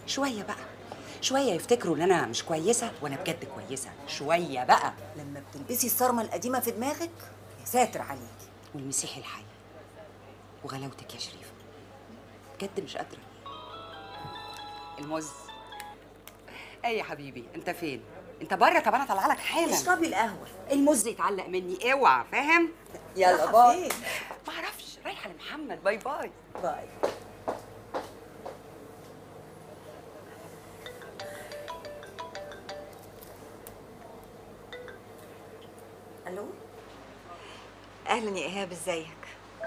شويه بقى شويه يفتكروا ان انا مش كويسه وانا بجد كويسه شويه بقى لما بتلبسي الصرمه القديمه في دماغك يا ساتر عليكي والمسيح الحي وغلاوتك يا شريفه بجد مش قادره المز ايه يا حبيبي انت فين انت بره طب انا طالعه لك حالا اشربي القهوه المز يتعلق مني اوعى فاهم يلا رايحة باي فين؟ ما اعرفش رايحه لمحمد باي باي باي الو اهلا يا ايهاب ازيك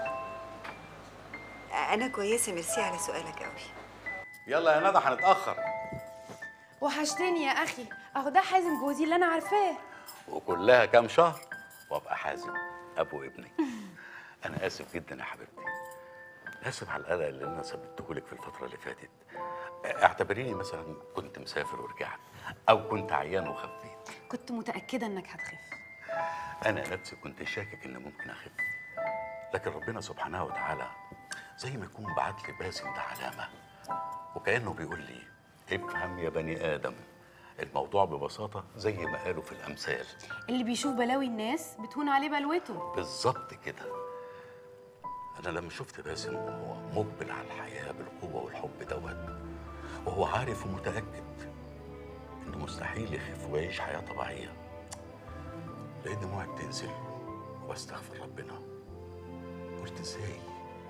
انا كويسه ميرسي على سؤالك قوي يلا يا ندى هنتاخر وحشتني يا اخي اهو ده حازم جوزي اللي انا عارفاه وكلها كام شهر وابقى حازم ابو ابنك انا اسف جدا يا حبيبتي اسف على القلق اللي انا سببته لك في الفتره اللي فاتت اعتبريني مثلا كنت مسافر ورجعت او كنت عيان وخفيت كنت متاكده انك هتخف انا نفسي كنت شاكك ان ممكن اخف لكن ربنا سبحانه وتعالى زي ما يكون بعت لي باسم ده علامه وكانه بيقول لي افهم يا بني ادم الموضوع ببساطه زي ما قالوا في الامثال اللي بيشوف بلاوي الناس بتهون عليه بلوته بالظبط كده انا لما شفت باسم وهو مقبل على الحياه بالقوه والحب دوت وهو عارف ومتاكد انه مستحيل يخف ويعيش حياه طبيعيه لقيت دموعي بتنزل واستغفر ربنا قلت ازاي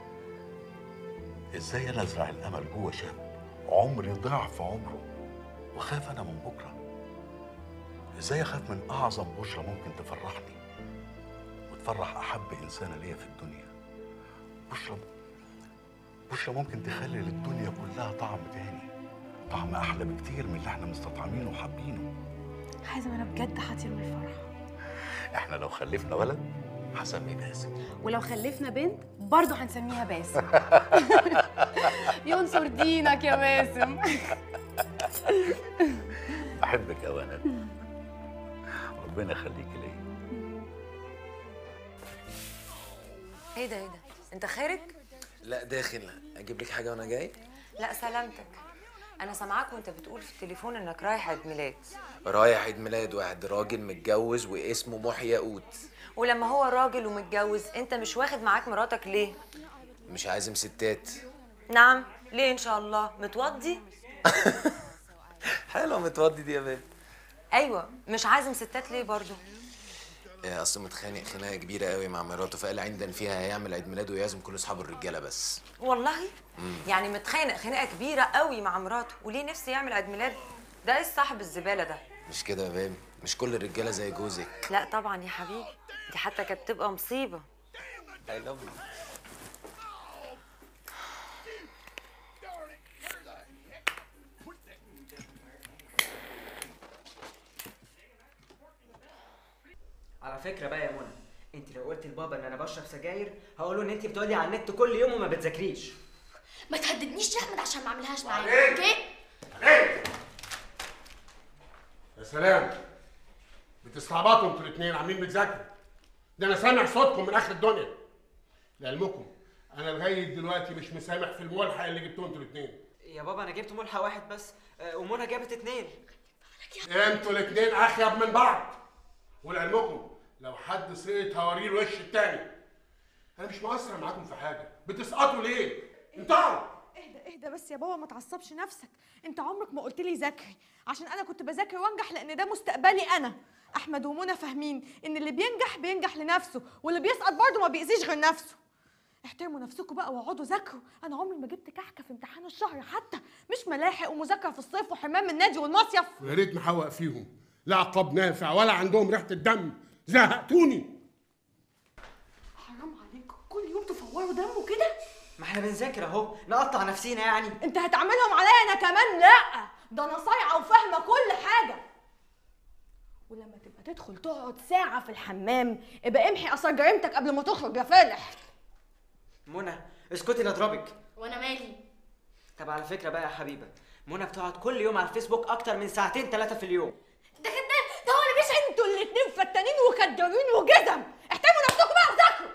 ازاي انا ازرع الامل جوه شاب عمري ضعف عمره وخاف انا من بكره ازاي اخاف من اعظم بشرى ممكن تفرحني وتفرح احب انسانه ليا في الدنيا بشرى بشرى ممكن تخلي للدنيا كلها طعم تاني طعم احلى بكتير من اللي احنا مستطعمينه وحابينه حازم انا بجد هطير من الفرح احنا لو خلفنا ولد هسميه باسم ولو خلفنا بنت برضه هنسميها باسم ينصر دينك يا باسم بحبك قوي انا ربنا يخليك ليا ايه ده ايه ده انت خارج لا داخل اجيب لك حاجه وانا جاي لا سلامتك انا سامعاك وانت بتقول في التليفون انك رايح عيد ميلاد رايح عيد ميلاد واحد راجل متجوز واسمه محيى قوت ولما هو راجل ومتجوز انت مش واخد معاك مراتك ليه مش عازم ستات نعم ليه ان شاء الله متوضي حلوه متوضي دي يا بابا ايوه مش عازم ستات ليه برضو إيه، اصل متخانق خناقه كبيره قوي مع مراته فقال عندنا فيها هيعمل عيد ميلاده ويعزم كل اصحابه الرجاله بس والله يعني متخانق خناقه كبيره قوي مع مراته وليه نفسه يعمل عيد ميلاد ده ايه صاحب الزباله ده مش كده يا بابا مش كل الرجاله زي جوزك لا طبعا يا حبيبي دي حتى كانت تبقى مصيبه I love you. على فكره بقى يا منى انت لو قلت لبابا ان انا بشرب سجاير هقول له ان انت بتقعدي على النت كل يوم وما بتذاكريش ما تهددنيش يا احمد عشان ما اعملهاش معاك وبعدين؟ اوكي يا سلام بتستعبطوا انتوا الاثنين عاملين بتذاكروا ده انا سامع صوتكم من اخر الدنيا لعلمكم انا لغايه دلوقتي مش مسامح في الملحق اللي جبتوه انتوا الاثنين يا بابا انا جبت ملحق واحد بس آه، ومنى جابت اتنين انتوا الاثنين اخيب من بعض ولعلمكم لو حد سقط هوريه الوش التاني انا مش مقصر معاكم في حاجه بتسقطوا ليه انتوا اهدى اهدى بس يا بابا ما تعصبش نفسك انت عمرك ما قلت لي ذاكري عشان انا كنت بذاكر وانجح لان ده مستقبلي انا احمد ومنى فاهمين ان اللي بينجح بينجح لنفسه واللي بيسقط برضه ما بيأذيش غير نفسه احترموا نفسكم بقى واقعدوا ذاكروا انا عمري ما جبت كحكه في امتحان الشهر حتى مش ملاحق ومذاكره في الصيف وحمام من النادي والمصيف ويا ريت محوق فيهم لا عقاب نافع ولا عندهم ريحه الدم زهقتوني حرام عليكم كل يوم تفوروا دمه كده ما احنا بنذاكر اهو نقطع نفسينا يعني انت هتعملهم عليا انا كمان لا ده انا صايعه وفاهمه كل حاجه ولما تبقى تدخل تقعد ساعه في الحمام ابقى امحي اثر جريمتك قبل ما تخرج يا فالح منى اسكتي لا اضربك وانا مالي طب على فكره بقى يا حبيبه منى بتقعد كل يوم على الفيسبوك اكتر من ساعتين ثلاثه في اليوم ده كداب ده هو اللي مش انتوا الاتنين فتانين وكدابين وجزم احترموا نفسكم بقى وذاكروا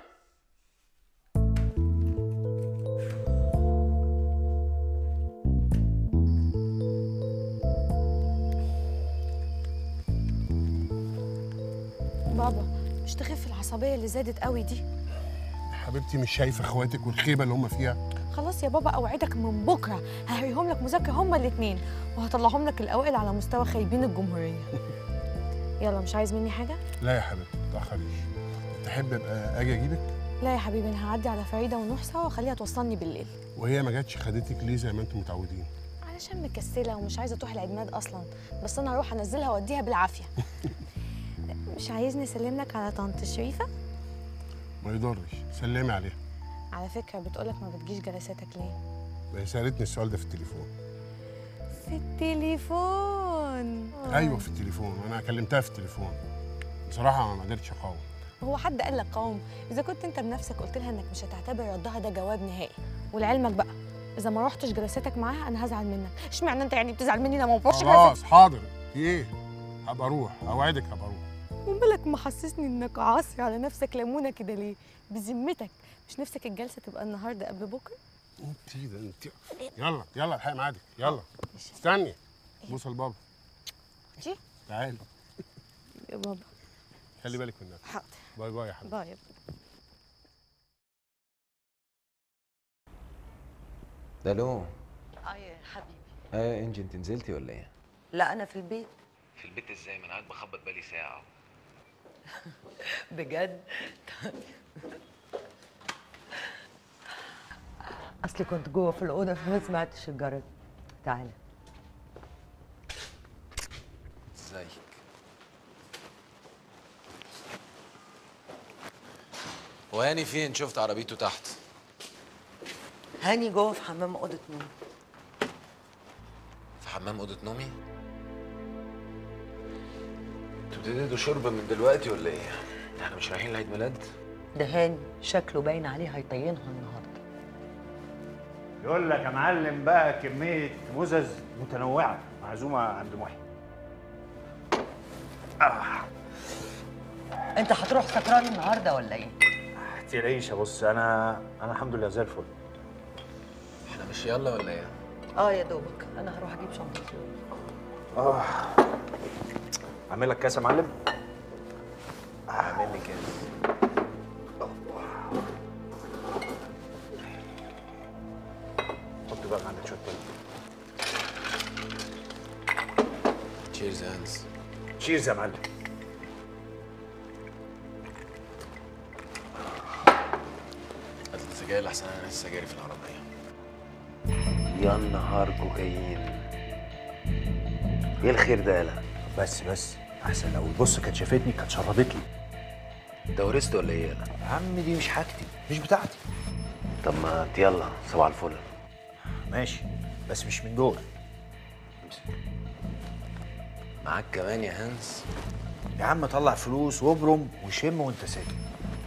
بابا مش تخف العصبيه اللي زادت قوي دي حبيبتي مش شايفه اخواتك والخيبه اللي هم فيها خلاص يا بابا اوعدك من بكره ههريهم لك مذاكره هما الاثنين وهطلعهم لك الاوائل على مستوى خايبين الجمهوريه يلا مش عايز مني حاجه لا يا حبيبتي ما تاخريش تحب ابقى اجي اجيبك لا يا حبيبي انا هعدي على فريده ونروح سوا واخليها توصلني بالليل وهي ما جاتش خدتك ليه زي ما انتم متعودين علشان مكسله ومش عايزه تروح العيد ميلاد اصلا بس انا هروح انزلها واوديها بالعافيه مش عايزني اسلم لك على طنط شريفه ما يضرش سلمي عليها على فكره بتقولك ما بتجيش جلساتك ليه ما هي سالتني السؤال ده في التليفون في التليفون ايوه في التليفون وانا كلمتها في التليفون بصراحه ما قدرتش اقاوم هو حد قال لك قوم اذا كنت انت بنفسك قلت لها انك مش هتعتبر ردها ده جواب نهائي ولعلمك بقى اذا ما رحتش جلساتك معاها انا هزعل منك اشمعنى انت يعني بتزعل مني لما ما بروحش خلاص حاضر في ايه هبقى اروح اوعدك هبقى اروح ومالك محسسني انك عاصي على نفسك ليمونه كده ليه بذمتك مش نفسك الجلسه تبقى النهارده قبل بكره انت ده انت يلا يلا الحق ميعادك يلا استني بوصل لبابا جي تعالي يا بابا خلي بالك من نفسك حاضر باي باي يا حبيبي باي يا ده لو اه يا حبيبي اه انجي انت نزلتي ولا ايه لا انا في البيت في البيت ازاي ما انا قاعد بخبط بالي ساعه بجد اصلي كنت جوه في الاوضه فما سمعتش الجرس تعالى ازيك وهاني فين شفت عربيته تحت هاني جوه في حمام اوضه نوم في حمام اوضه نومي انتوا بتدوا شرب من دلوقتي ولا ايه احنا مش رايحين لعيد ميلاد ده هاني شكله باين عليه هيطينها النهارده يقول لك يا معلم بقى كمية مزز متنوعة معزومة عند محي انت هتروح سكران النهارده ولا ايه تلاقيش يا بص انا انا الحمد لله زي الفل احنا مش يلا ولا ايه اه يا دوبك انا هروح اجيب شنطتي اه اعمل لك كاس يا معلم اعمل لي كده حط بقى عندك شوية تاني تشيرز هانز تشيرز يا معلم هات السجاير احسن انا لسه جاري في العربيه يا نهار كوكايين ايه الخير ده يالا بس بس احسن لو بص كانت شافتني كانت شربت لي ده ورثت ولا ايه يالا يا عم دي مش حاجتي مش بتاعتي طب ما يلا صباح الفل ماشي بس مش من دول معاك كمان يا هانز يا عم طلع فلوس وابرم وشم وانت ساكت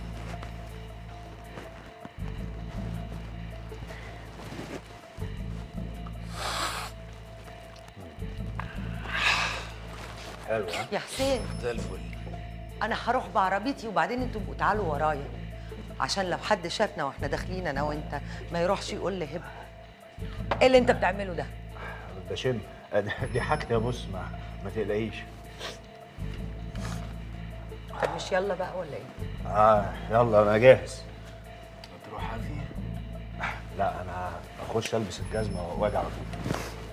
حلو ها يا حسين زي الفل انا هروح بعربيتي وبعدين انتوا بقوا تعالوا ورايا عشان لو حد شافنا واحنا داخلين انا وانت ما يروحش يقول لي هبه ايه اللي انت بتعمله ده بشم دي حاجتي يا بص ما ما تقلقيش طب مش يلا بقى ولا ايه اه يلا انا جاهز تروح حافي لا انا اخش البس الجزمه واجي على طول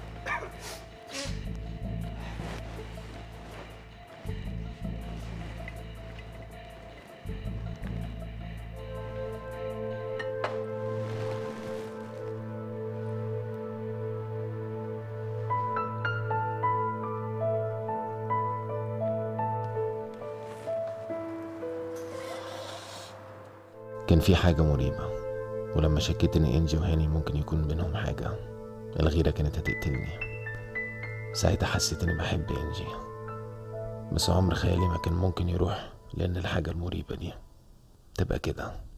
كان في حاجة مريبة ولما شكيت إن إنجي وهاني ممكن يكون بينهم حاجة الغيرة كانت هتقتلني ساعتها حسيت إني بحب إنجي بس عمر خيالي ما كان ممكن يروح لأن الحاجة المريبة دي تبقى كده